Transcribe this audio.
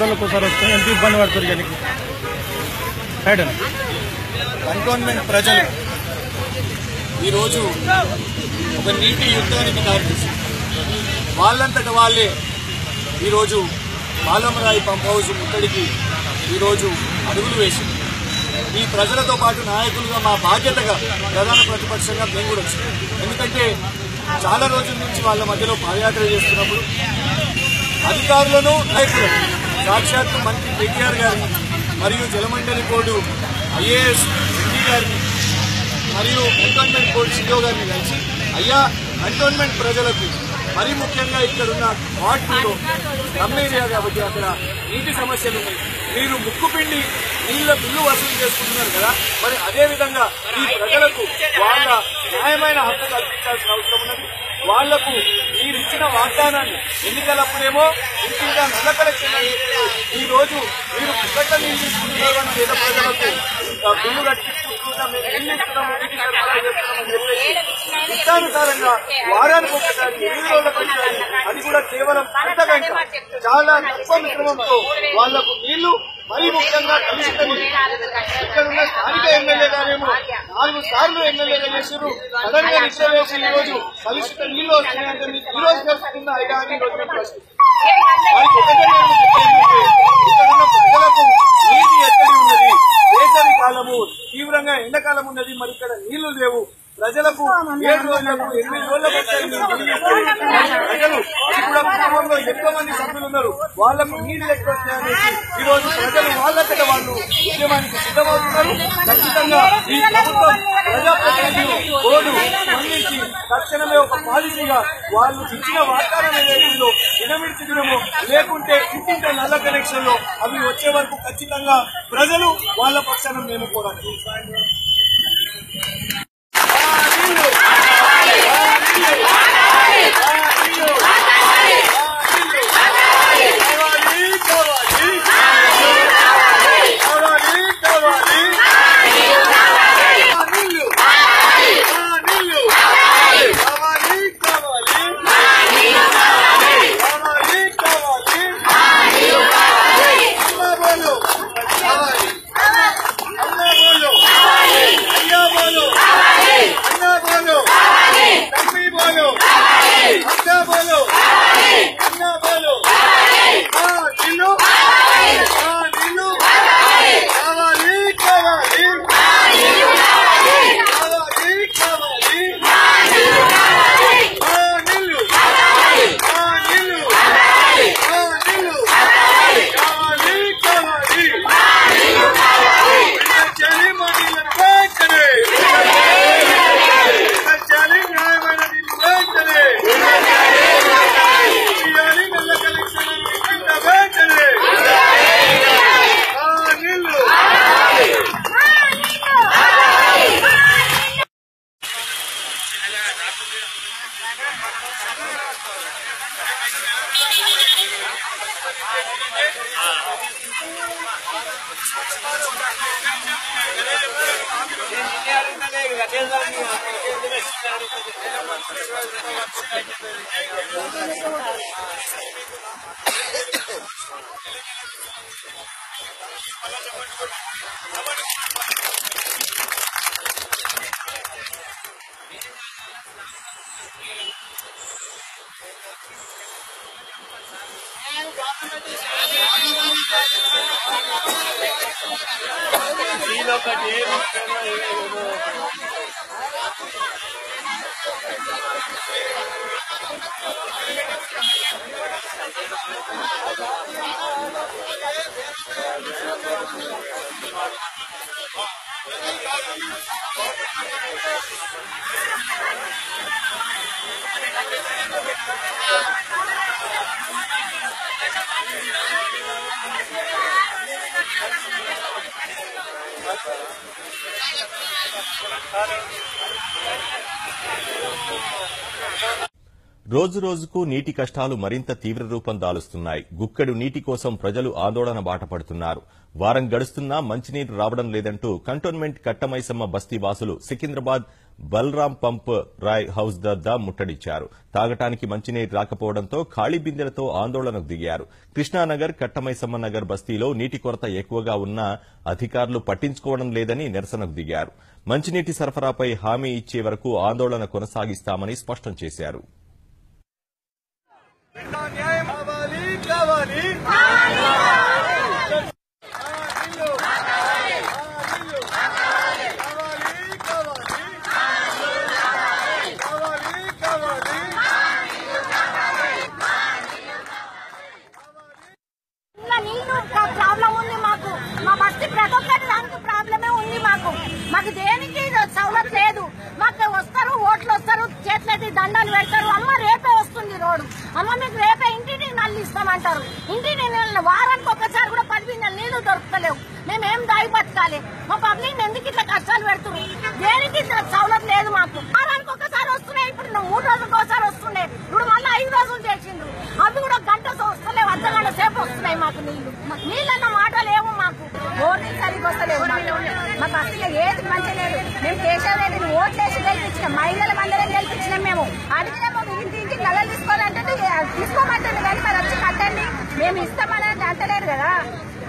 రెండు రోజులకు ఒకసారి వస్తుంది ఎంత ఇబ్బంది పడుతుంది ఇక నీకు రైట్ అన్న కంటోన్మెంట్ ప్రజలు ఈరోజు ఒక నీటి యుద్ధానికి దారితీసింది వాళ్ళంతట వాళ్ళే ఈరోజు పాలమరాయి పంప్ హౌస్ ముట్టడికి ఈరోజు అడుగులు వేసింది ఈ ప్రజలతో పాటు నాయకులుగా మా బాధ్యతగా ప్రధాన ప్రతిపక్షంగా మేము కూడా వచ్చాం ఎందుకంటే చాలా రోజుల నుంచి వాళ్ళ మధ్యలో పాదయాత్ర చేస్తున్నప్పుడు అధికారులను నాయకులను సాక్షాత్తు మంత్రి కేటీఆర్ గారిని మరియు జలమండలి బోర్డు ఐఏఎస్ ఎండీ గారిని మరియు కంటోన్మెంట్ బోర్డు సిఇఓ గారిని కలిసి అయ్యా కంటోన్మెంట్ ప్రజలకు మరీ ముఖ్యంగా ఇక్కడున్న వార్డులో కమ్ ఏరియా కాబట్టి అక్కడ నీటి సమస్యలు ఉన్నాయి మీరు ముక్కుపిండి నీళ్ల బిల్లు వసూలు చేసుకుంటున్నారు కదా మరి అదే విధంగా ఈ ప్రజలకు వాళ్ళ న్యాయమైన హక్కు కల్పించాల్సిన అవసరం ఉన్నది వాళ్లకు మీరు ఇచ్చిన వాగ్దానాన్ని ఎన్నికలప్పుడేమో ఇంటిగా నల్ల కలెక్షన్ అని చెప్పి ఈ రోజు మీరు పుట్టట్ల నీళ్ళు తీసుకుంటున్నారు అని పేద ప్రజలకు ఆ, బిల్లు కట్టించుకుంటున్నాం మేము నీళ్ళు ఇస్తున్నాము నీటి సరఫరా చేస్తున్నామని చెప్పేసి ఇష్టానుసారంగా వారానికి ఒకసారి ఎనిమిది రోజులకు ఒకసారి అది కూడా కేవలం అర్ధ గంట చాలా తక్కువ మిశ్రమంతో వాళ్లకు నీళ్లు మరీ ముఖ్యంగా కలుషిత నీరు ఇక్కడ ఉన్న స్థానిక ఎమ్మెల్యే గారేమో నాలుగు సార్లు ఎమ్మెల్యేగా చేశారు సడన్ గా నిద్ర వేసి ఈ రోజు కలుషిత నీళ్లు వస్తున్నాయంటే మీకు ఈ రోజు తెలుస్తుందా అయ్యా అని ఈ రోజు మేము ప్రశ్నిస్తున్నాం. వారికి ఒకటే నేను చెప్పేది ఇక్కడ ఉన్న ప్రజలకు నీటి ఎక్కడి ఉన్నది వేసవి కాలము తీవ్రంగా ఎండాకాలం ఉన్నది మరి ఇక్కడ నీళ్లు లేవు ప్రజలకు ఏడు రోజులకు ఎనిమిది రోజులకు వచ్చాయి మీరు నీళ్లు ఇస్తే మరి ప్రజలు అది కూడా కుటుంబంలో ఎక్కువ మంది సభ్యులు ఉన్నారు వాళ్లకు నీళ్లు ఎక్కువ వస్తాయనేసి ఈ రోజు ప్రజలు వాళ్ళకంటే వాళ్ళు ఉద్యమానికి సిద్ధమవుతున్నారు ఖచ్చితంగా ఈ ప్రభుత్వం ప్రజాప్రతినిధులు బోర్డు స్పందించి తక్షణమే ఒక పాలసీగా వాళ్ళు ఇచ్చిన వాగ్దానం ఏదైతుందో దినమిడిచి దినము లేకుంటే ఇంటింట నల్ల కనెక్షన్ లో అవి వచ్చే వరకు ఖచ్చితంగా ప్రజలు వాళ్ళ పక్షాన మేము పోరాడు రోజు రోజుకు నీటి కష్టాలు మరింత తీవ్ర రూపం దాలుస్తున్నాయి గుక్కెడు నీటి కోసం ప్రజలు ఆందోళన బాట పడుతున్నారు వారం గడుస్తున్నా మంచినీరు రావడం లేదంటూ కంటోన్మెంట్ కట్టమైసమ్మ బస్తీ వాసులు సికింద్రాబాద్ బల్రాం పంప్ రాయ్ హౌస్ వద్ద ముట్టడిచ్చారు తాగటానికి మంచినీరు రాకపోవడంతో ఖాళీ బిందెలతో ఆందోళనకు దిగారు కృష్ణానగర్ కట్టమైసమ్మ నగర్ బస్తీలో నీటి కొరత ఎక్కువగా ఉన్నా అధికారులు పట్టించుకోవడం లేదని నిరసనకు దిగారు మంచినీటి సరఫరాపై హామీ ఇచ్చే వరకు ఆందోళన కొనసాగిస్తామని స్పష్టం చేశారు న్యాయం కావాలి కావాలి ఇలా నీళ్లు ప్ర- ప్రాబ్లం ఉంది మాకు మా బస్తి ప్రతి ఒక్కటి దానికి ప్రాబ్లమే ఉంది మాకు మాకు దేనికి సౌలత్ లేదు మాకు వస్తారు ఓట్లు వస్తారు చేతులెత్తి దండాలు పెడతారు అమ్మ రేపే వస్తుంది రోడ్డు అమ్మ మీకు రేపే ఇంటిని నల్లు ఇస్తామంటారు ఇంటిని నీళ్ళు వారానికి ఒక్కసారి కూడా పది బిందెలు నీళ్లు దొరకలేవు మేమేం దాగి బతకాలి మా పబ్లిక్ ఎందుకు ఇట్లా కష్టాలు పెడుతున్నారు దేనికి ఇట్లా సౌలత్ లేదు మాకు వారానికి ఒక్కసారి వస్తున్నాయి ఇప్పుడు మూడు రోజులకు ఒకసారి వస్తున్నాయి ఇప్పుడు మళ్ళీ ఐదు రోజులు చేసిండ్రు అవి కూడా గంట వస్తలేవు అర్ధ గంట సేపు వస్తున్నాయి మాకు నీళ్లు నీళ్ళన్న మాట లేవు మాకు ఓట్లు సరిగ్గా వస్తలేవు మాకు మాకు అసలు ఏది మంచి లేదు మేము కేశవరెడ్డిని ఓట్లేసి గెలిపించినాం మహిళల మందిరం గెలిపించినాం మేము అడిగినాము ఇంటి ఇంటికి నల్లలు తీసుకోవాలంటే తీసుకోమంటుంది కానీ మరి వచ్చి కట్టండి మేము ఇస్తామని అంటలేరు కదా